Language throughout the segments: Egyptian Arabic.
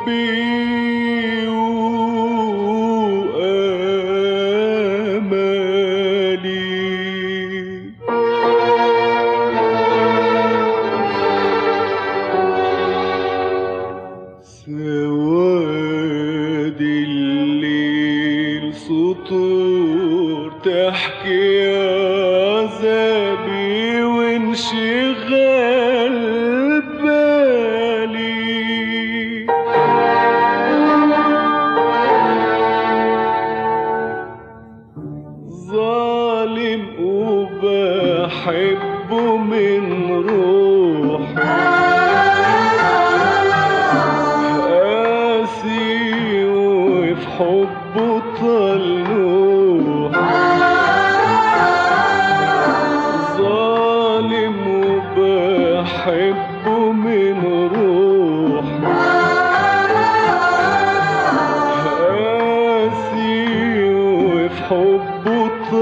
حبي وآمالي سواد الليل سطور تحكي عذابي وانشغال بالي ظالم وبحبه من روحي قاسي وفي حبه طلوح ظالم وبحبه من روح قاسي وفي حبه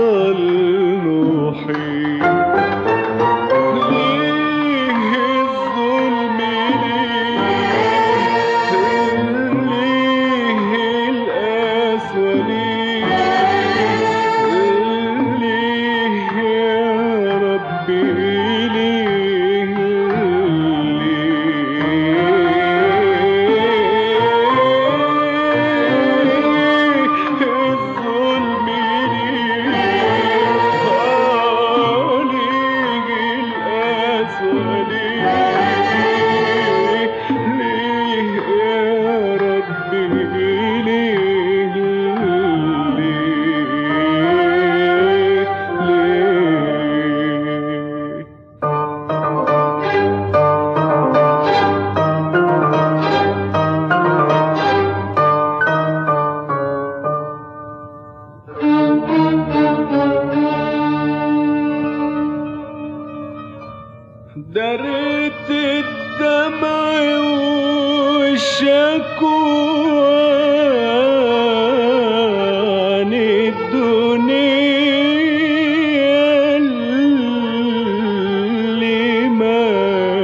طلوحي ليه الظلم ليه ليه القسوة ليه ليه يا ربي ليه ليه الظلم ليه آه ليه القسوة ليه ليه يا ربي ليه ليه ليه دريت الدمع والشكوى عن الدنيا اللي ما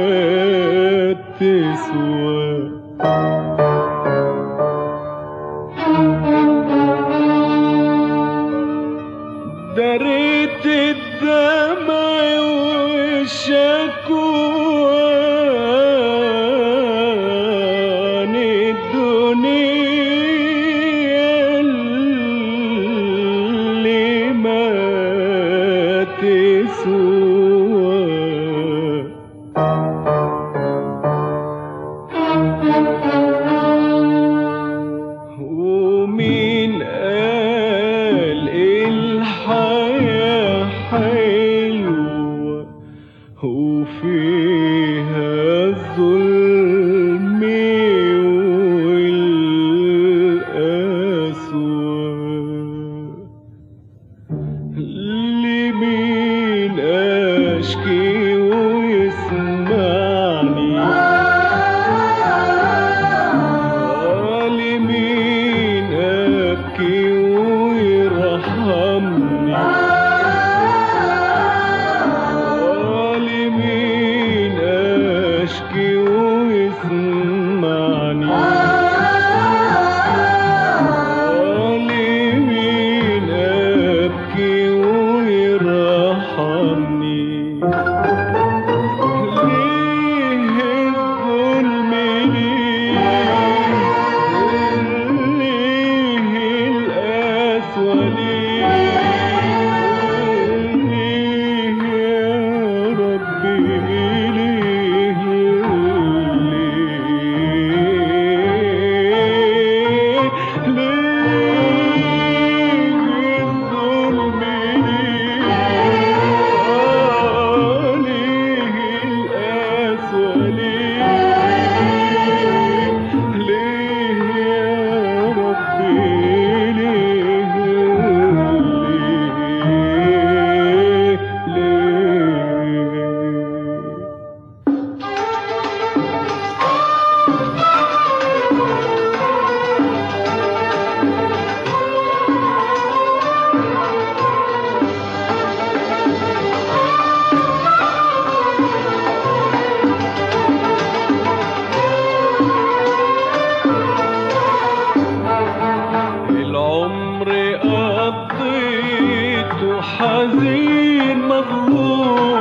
تسوى دريت الدمع والشكوى عن الدنيا اللي ما تسوى ومين قال الحياة حلوة وفيها الظلم والقسوة لمين أشكي ويسمعني لمين أبكي ويرحمني لمين أشكي ويسمعني لمين أبكي ويرحمني ليه الظلم ليه ليه القسوة ليه ليه يا ربي ليه ليه ليه الظلم ليه حزين مغلوب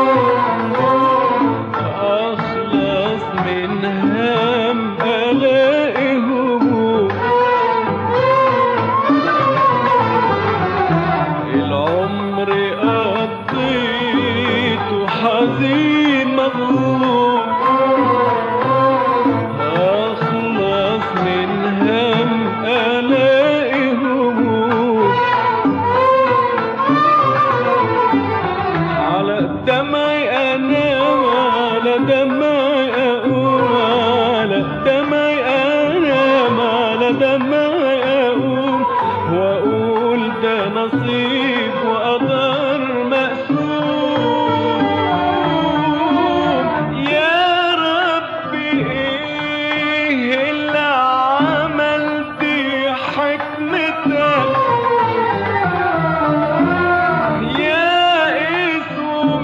أخلص من هم ألاقي هموم العمر قضيته حزين مغلوب أخلص من هم ألاقي هموم على دمعي أنام على دمعي أقوم على دمعي أنام على دمعي أقوم وأقول ده نصيب وقدر مقسوم يا ربي إيه اللي عملت حكمتك يا اسم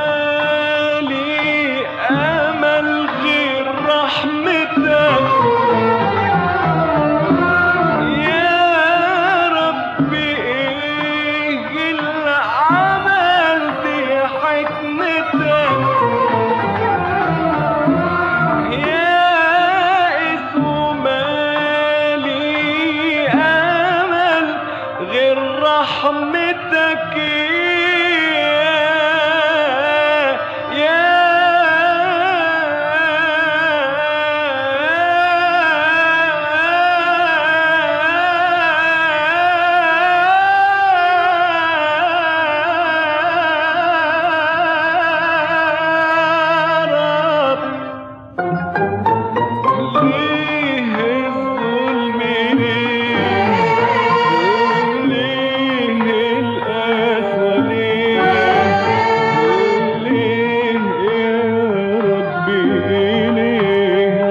مالي امل غير رحمتك يا ربي ايه اللي عملت حكمتك يا اسم مالي امل غير رحمتك يا رب ليه الظلم ليه ليه القسوة ليه ليه يا ربي ليه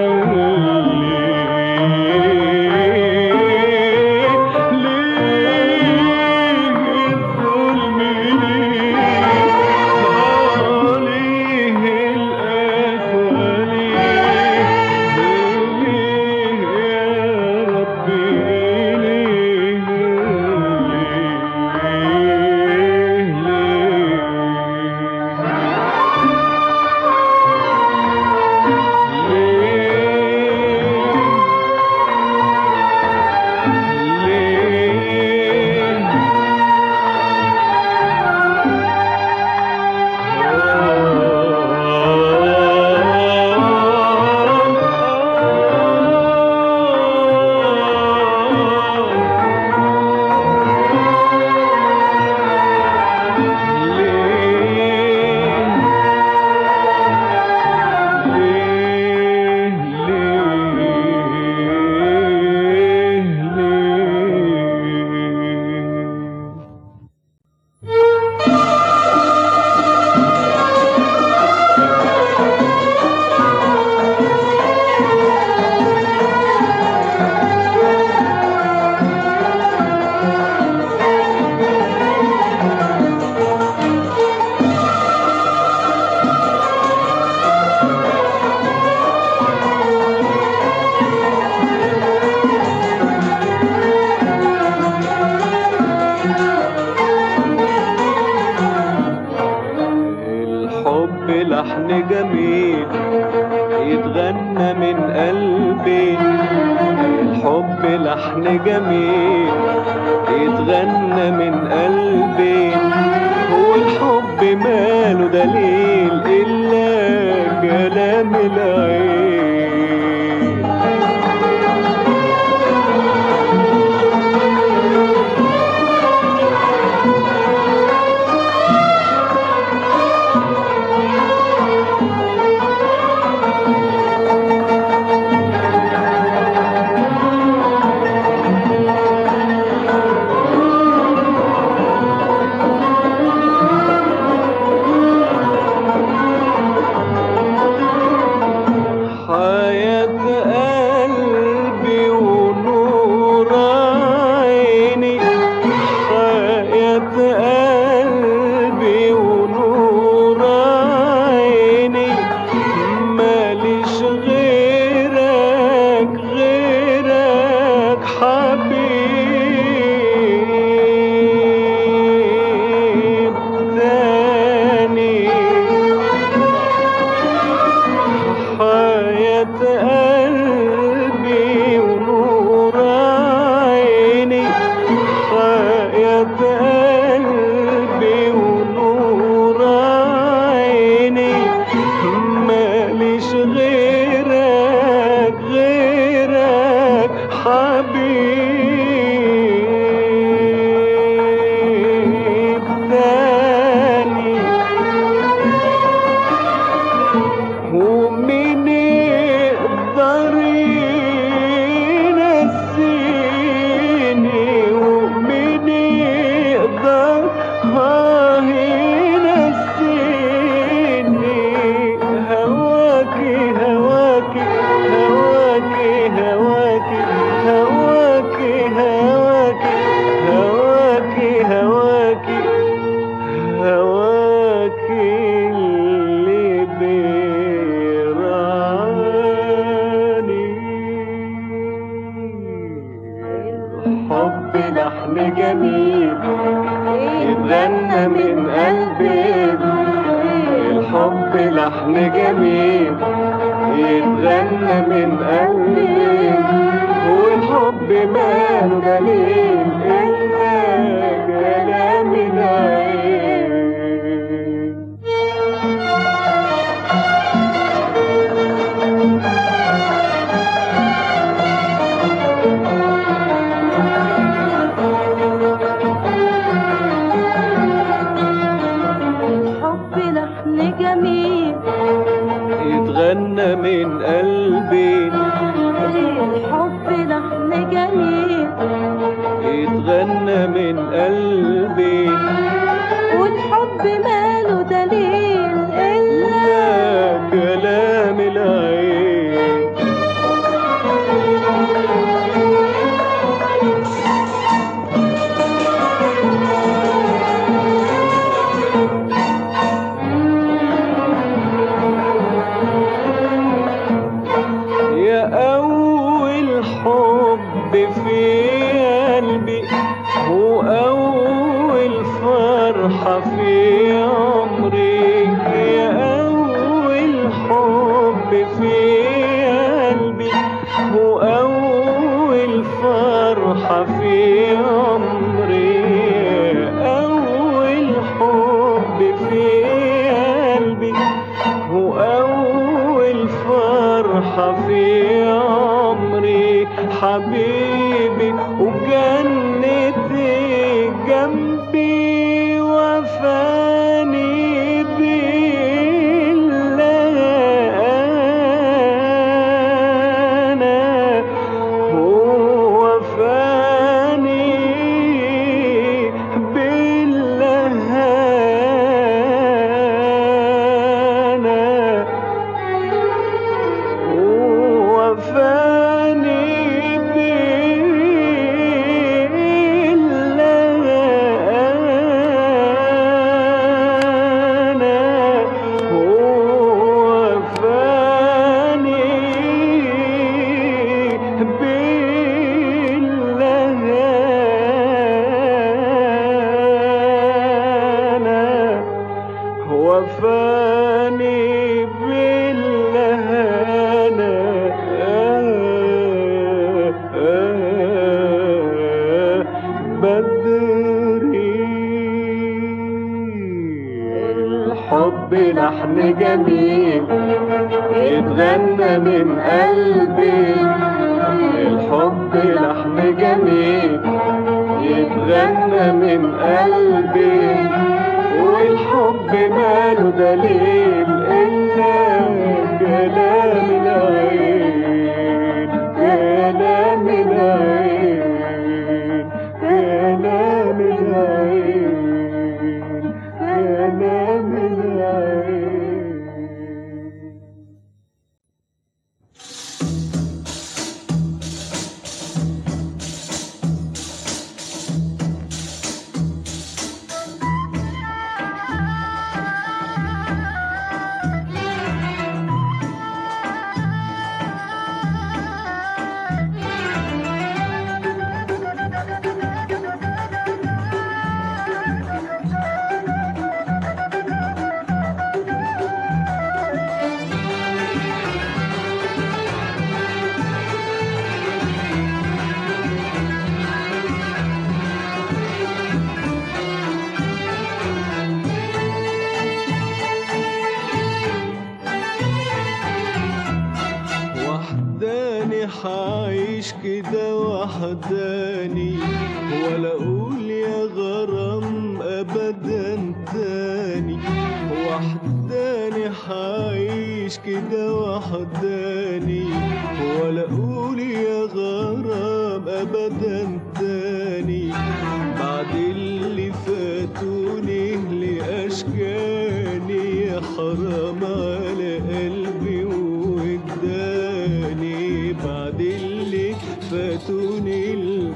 ليه ليه الظلم ليه آه ليه القسوة ليه ليه يا ربي ليه الحب لحن جميل يتغنى من قلبي الحب لحن جميل يتغنى من قلبي هو الحب ماله دليل إلا كلام العين لحن جميل يتغنى من قلبي والحب ماله دليل إلا كلام العين الحب لحن جميل يتغنى من قلبي الحب لحن جميل يتغنى من قلبي والحب ماله دليل إلا لا كلام العين يا أول حب في قلبي هو أول فرحة في عمري يا أول حب في قلبي هو أول فرحة في عمري أول حب في قلبي هو أول فرحة في عمري حبيبي وجنتي جنبي وفاني بالله هو فاني بالله وفاني بالله وفاني بالله وفاني بالهنا بدري الحب لحن جميل يتغنى من قلبي الحب لحن جميل يتغنى من قلبي والحب ماله دليل إلا كلام العين كلام العين كلام العين كلام العين وحداني حعيش كده وحداني ولا اقول يا غرام ابدا تاني وحداني حعيش كده وحداني ولا اقول يا غرام ابدا تاني بعد اللي فاتوني لاشكاني يا حرام على قلبي وجداني بعد اللي فاتوني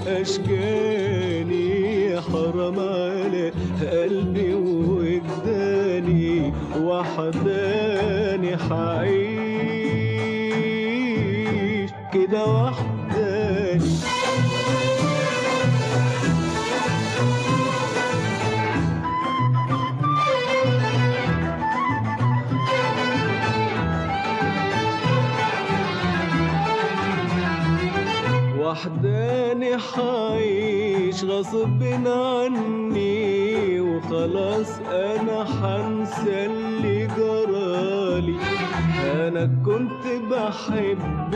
الاشجاني يا حرام على قلبي وجداني وحداني حعيش كده وحداني وحداني حعيش غصب عني وخلاص انا حنسى اللي جرالي انا كنت بحب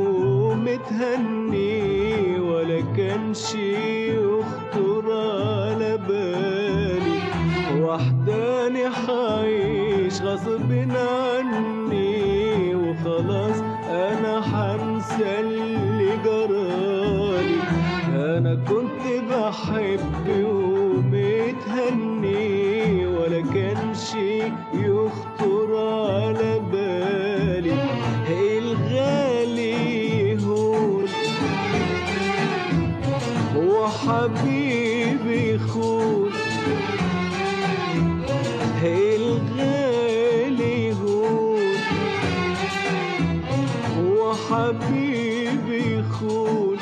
ومتهني ولا كانش يخطر على بالي وحداني حعيش غصب عني وخلاص انا حنسى اللي جرالي انا كنت بحب ومتهني ولا كانش يخطر على بالي الغالي يهون وحبيبي يخون الغالي يهون وحبيبي يخون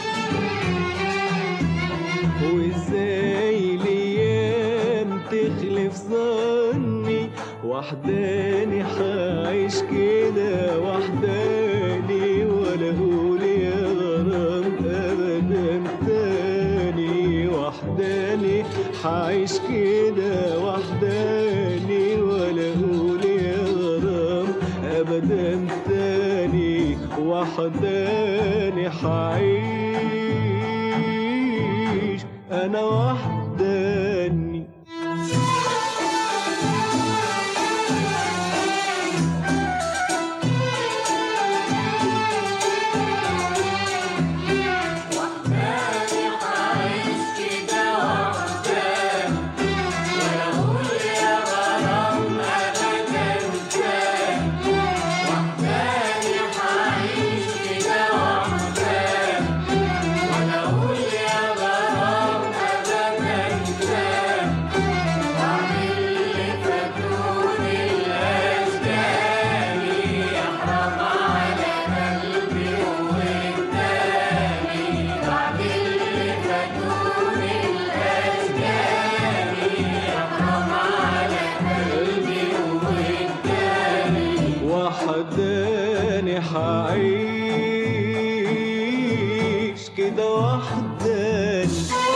وازاي الايام تخلف ظني وحداني حعيش كده وحداني ولا اقول يا غرام ابدا تاني وحداني حعيش كده وحداني ولا اقول يا غرام ابدا تاني وحداني حعيش انا وحداني وحداني حعيش كده وحداني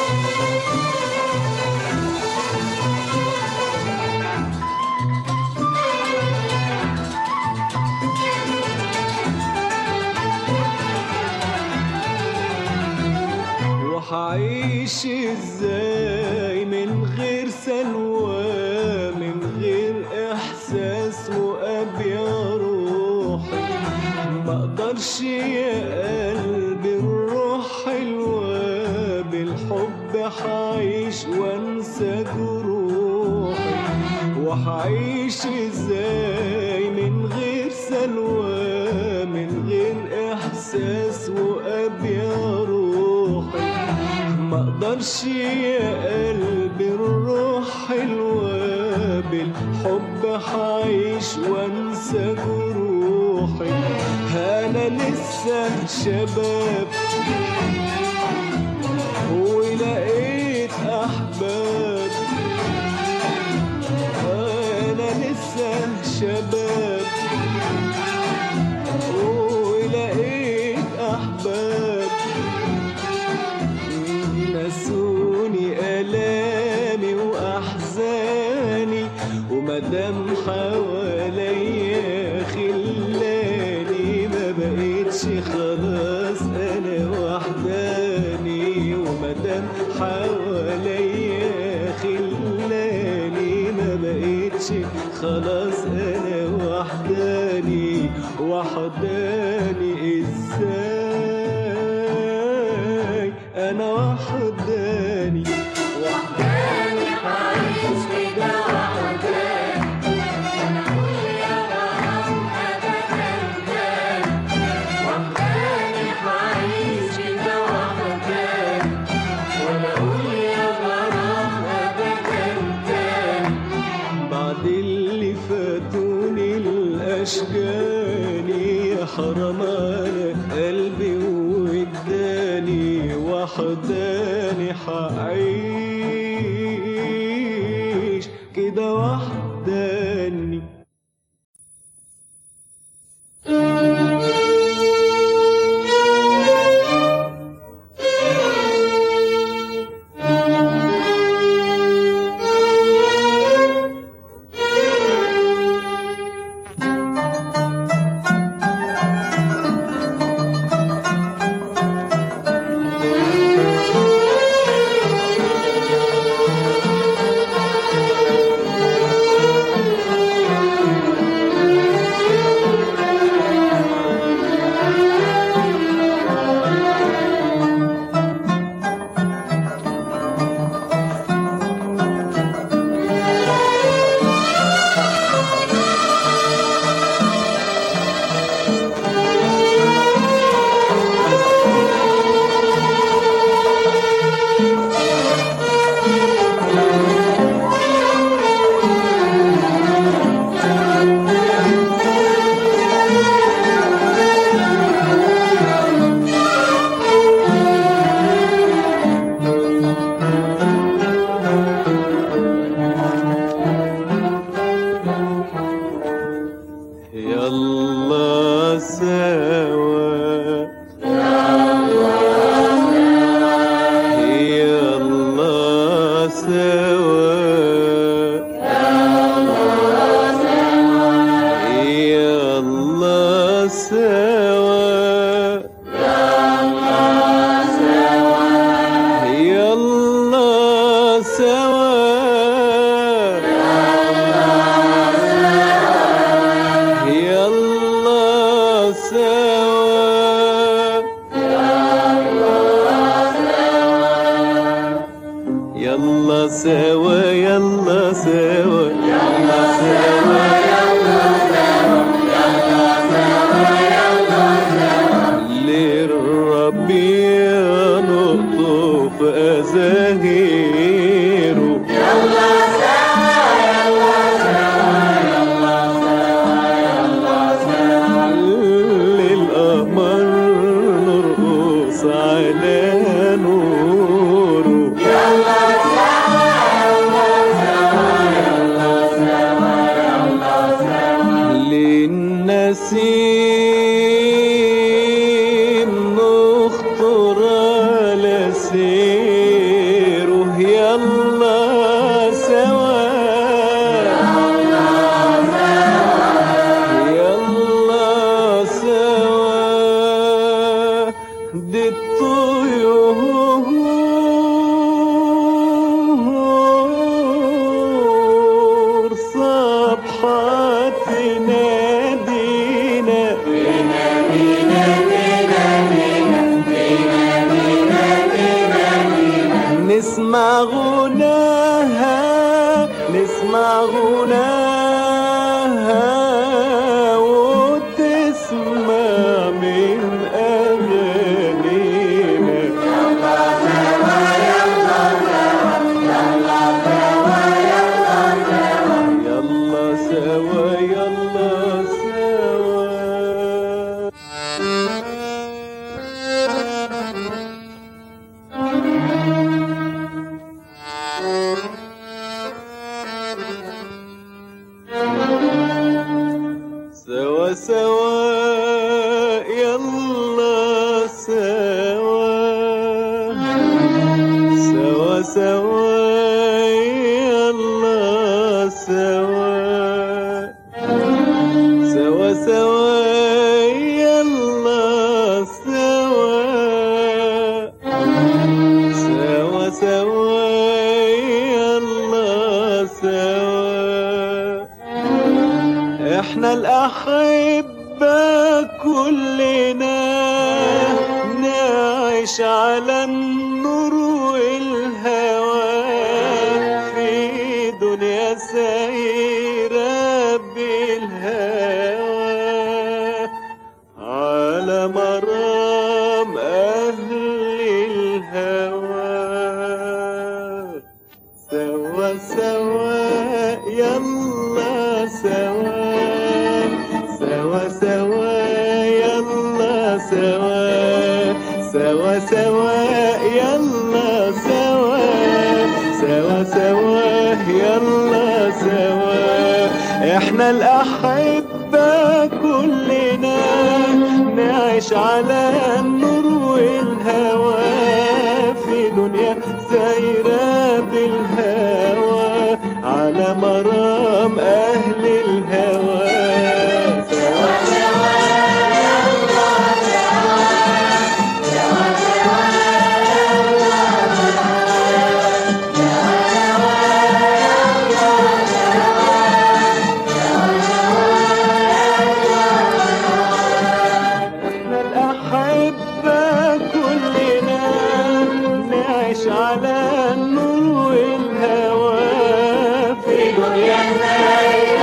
وحعيش ازاي من غير سلوى من غير احساس واب يا روحي ما اقدرش يا قلبي الروح حلوة بالحب حعيش وانسى جروحي وحعيش ازاي من غير سلوى من غير احساس واب يا روحي ما اقدرش يا قلبي الروح حلوة بالحب حعيش وانسى جروحي انا لسه شباب ولقيت احباب انا لسه شباب ولقيت احباب نسوني الامي واحزاني ومدام حواليا خلاني ما بقيتش خلاص انا وحداني ومدام حواليا خلاني ما بقيتش خلاص انا وحداني وحداني ازاي انا وحداني وحداني حعيش كده وحداني وانا اقول يا غرام ابدا تاني وحداني حعيش كده وحداني وانا اقول يا غرام ابدا تاني بعد اللي فاتوني الاشجاني يا حرام على قلبي وجداني وحداني حعيش كده وحداني سوا سوا يلا سوا سوا سوا يلا سوا سوا سوا يلا سوا سوا سوا يلا سوا احنا الأحبة كلنا نعيش على النور والهوى في دنيا سايرة بالهوى على مرام أهل الهوى سوا سوا يلا سوا سوا سوا يلا سوا سوا سوا يلا سوا سوا سوا يلا سوا احنا الأحبة كلنا نعيش على النور والهوى في دنيا سايرة بالهوى على مرام أهل الهوى سوا احنا الأحبة كلنا نعيش على النور والهوى في دنيا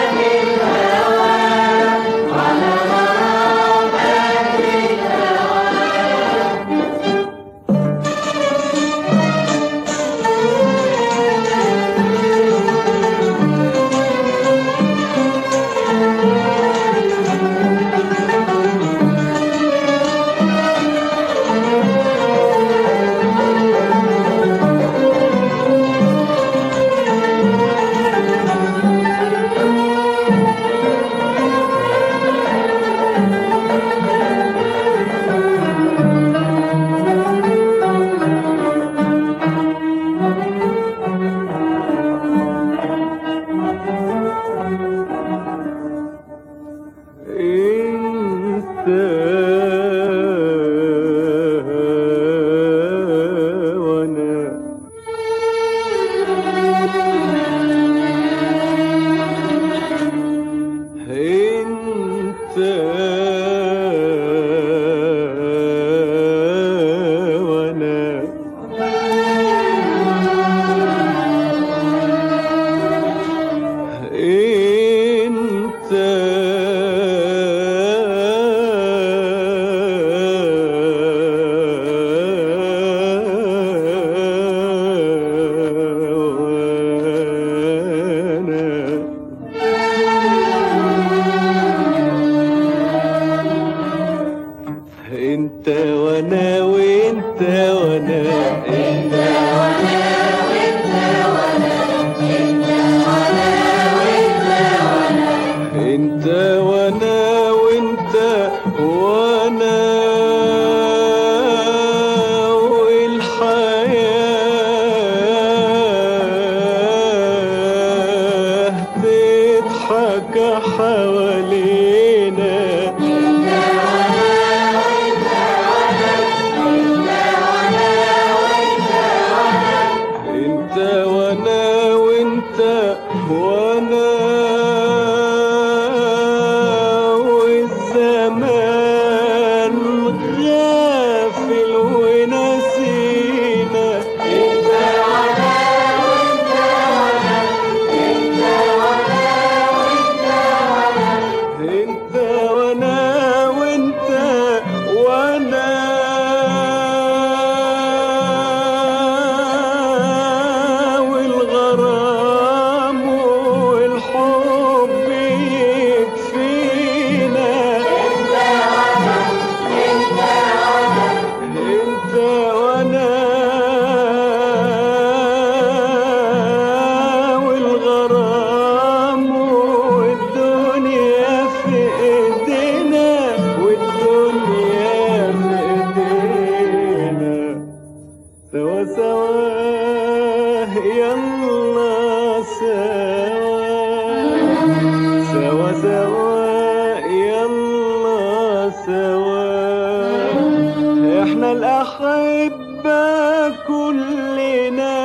انت وانا انت وانا انت وانا انت وانا وانت وانا انت انت وانا وانت وانا والحياة تضحك حوالينا انت وانا وانت وانا والزمان غافل ونسينا انت سوا يلا سوا احنا الأحبة كلنا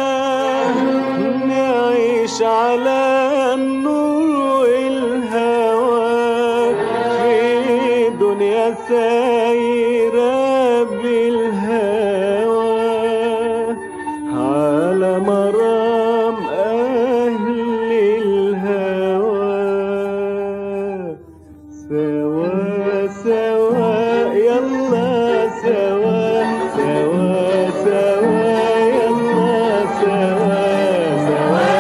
نعيش على النور والهوى في دنيا سايرة بالهوى على مرام أهل الهوى سوا سوا يلا سوا سوا سوا يلا سوا سوا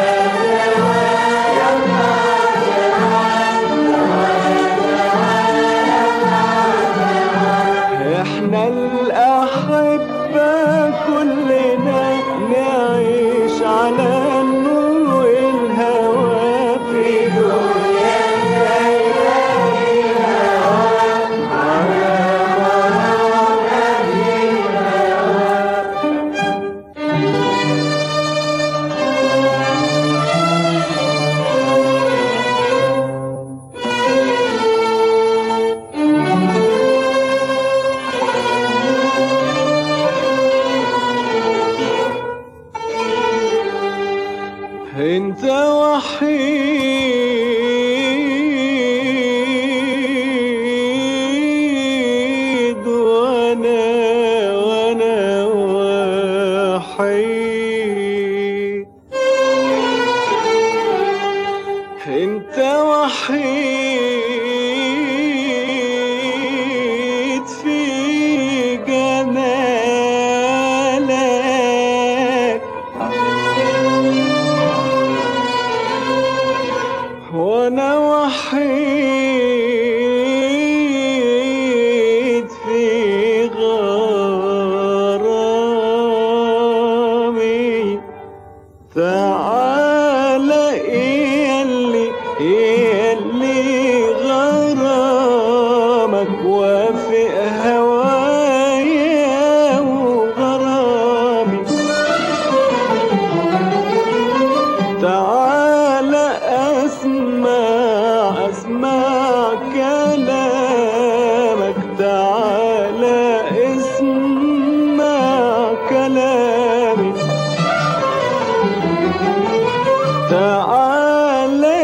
احنا الأحبة كلنا نعيش على النور والهوى في دنيا انت وحيد وانا وانا وحيد انت وحيد في جمالك وانا وحيد في غرامي تعالى يلي يلي غرامك وافق هوايا وغرامي تعالى اسمع اسمع كلامك تعالى اسمع كلامي تعالى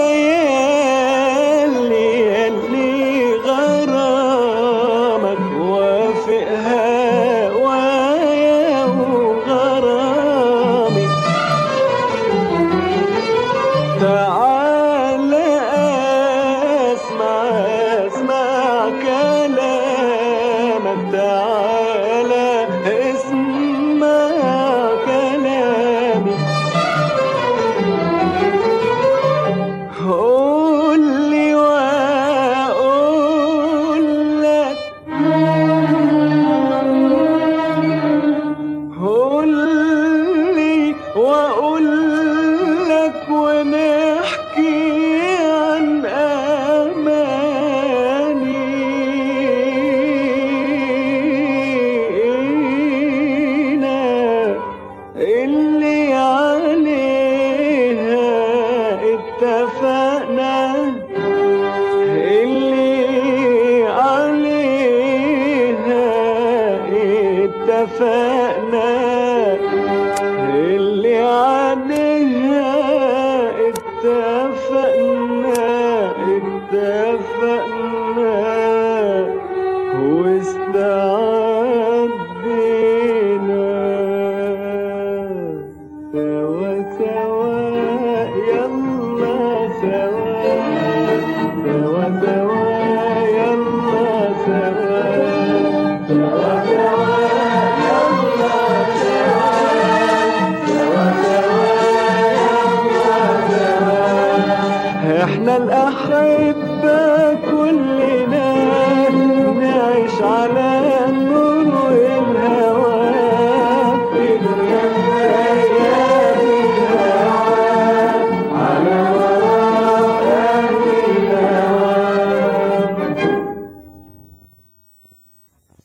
يلي يلي غرامك وافق هوايا وغرامي تعالى اسمع اسمع كلامك تعالى اسمع كلامي قول لي واقول لك قول لي واقول لك ونحكي عن امانينا اللي عليها اتفقنا اللي عليها اتفقنا اللي عليها اتفقنا اتفقنا واستعدينا سوا سوا يلا سوا سوا سوا